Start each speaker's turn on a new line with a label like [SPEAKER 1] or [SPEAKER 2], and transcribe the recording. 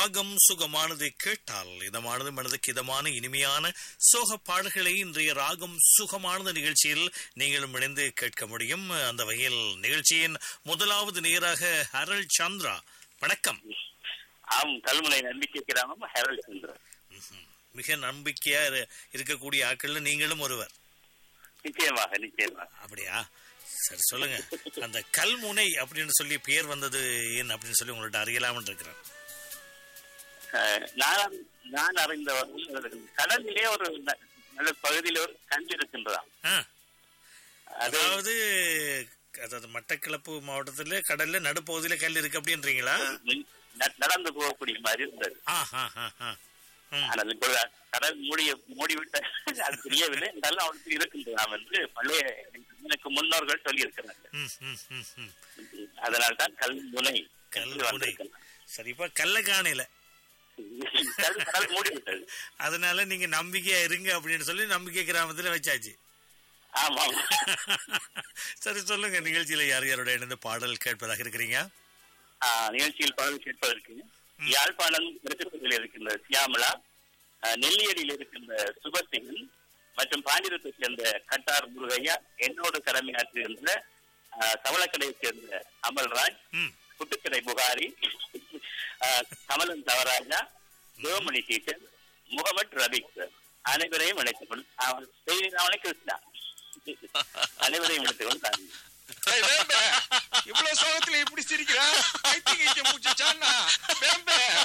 [SPEAKER 1] ராகம் சுகமானதை கேட்டால் இதமானது மனதுக்கு இதமான இனிமையான சோக பாடல்களை இன்றைய ராகம் சுகமானது நிகழ்ச்சியில் நீங்களும் இணைந்து கேட்க முடியும் அந்த வகையில் நிகழ்ச்சியின் முதலாவது நேராக ஹரல் சந்திரா வணக்கம்
[SPEAKER 2] ஆம் கல்முனை நம்பிக்கை கிராமம் ஹெரல் சந்திரன்
[SPEAKER 1] மிக நம்பிக்கையா இரு- இருக்கக்கூடிய ஆட்கள்ல நீங்களும் ஒருவர்
[SPEAKER 2] நிச்சயமாக நிச்சயமாக
[SPEAKER 1] அப்படியா சரி சொல்லுங்க அந்த கல்முனை அப்படின்னு சொல்லி பெயர் வந்தது ஏன் அப்படின்னு சொல்லி உங்கள்ட்ட அறியலாம்னு இருக்கிறேன்
[SPEAKER 2] அஹ், நான் நான் அறிந்த வரையில் கடலிலே ஒரு ந- நல்ல பகுதியில் ஒரு கண்டு இருக்கின்றதாம்
[SPEAKER 1] ஆ,
[SPEAKER 2] அது
[SPEAKER 1] அதாவது அதாவது மட்டக்களப்பு மாவட்டத்துல கடல்ல நடுப்பகுதியில கல் இருக்கு அப்படின்றீங்களா
[SPEAKER 2] ந- நடந்து போகக்கூடிய மாதிரி இருந்தது
[SPEAKER 1] ஆ, ஆ, ஆ, ஆ. ம்,
[SPEAKER 2] ஆனால் இப்போ கடல் மூடிய மூடிவிட்ட அது தெரியவில்லை இருந்தாலும் அவனுக்கு இருக்கின்றதாம் என்று பழைய எனக்கு முன்னோர்கள் சொல்லியிருக்கிறார்கள்
[SPEAKER 1] ம், ம், ம், ம்.
[SPEAKER 2] அதனால் தான் கல்முனை
[SPEAKER 1] கல்முனை
[SPEAKER 2] வந்திருக்கலாம்
[SPEAKER 1] சரி இப்ப கல்ல காணையில
[SPEAKER 2] கல் கடல் மூடிவிட்டது
[SPEAKER 1] அதனால நீங்க நம்பிக்கையா இருங்க அப்படின்னு சொல்லி நம்பிக்கை கிராமத்துல வச்சாச்சு
[SPEAKER 2] ஆமாம்
[SPEAKER 1] சரி சொல்லுங்க நிகழ்ச்சியில யார் யாரோட இணைந்து பாடல் கேட்பதாக இருக்கிறீங்க
[SPEAKER 2] ஆஹ் நிகழ்ச்சியில் பாடல் கேட்பதற்கு யாழ்ப்பாணம் திருப்பதியில் இருக்கின்ற சியாமலா ஆஹ் நெல்லியடியில் இருக்கின்ற சுபசிங்கன் மற்றும் பாண்டிரத்தை சேர்ந்த கட்டார் முருகையா என்னோடு கடமையாற்றுகின்ற ஆஹ் சவளக்கடையை சேர்ந்த அமல்ராஜ்
[SPEAKER 1] ம்
[SPEAKER 2] புட்டுக்கடை புகாரி ஆஹ் கமலன் தவராஜா சிவமணி டீச்சர் முகமது ரபிக் சார் அனைவரையும் இணைத்துக் கொண்டு அவன் செய்திராமனை கிருஷ்ணா அனைவரையும் இணைத்துக் கொண்டு தாங்க.
[SPEAKER 3] ஏய், வேம்பே, இவ்வளவு சோகத்துல இப்படி சிரிக்கிறா பைத்தியம் கீச்சம் முடிச்சான்னா வேம்பே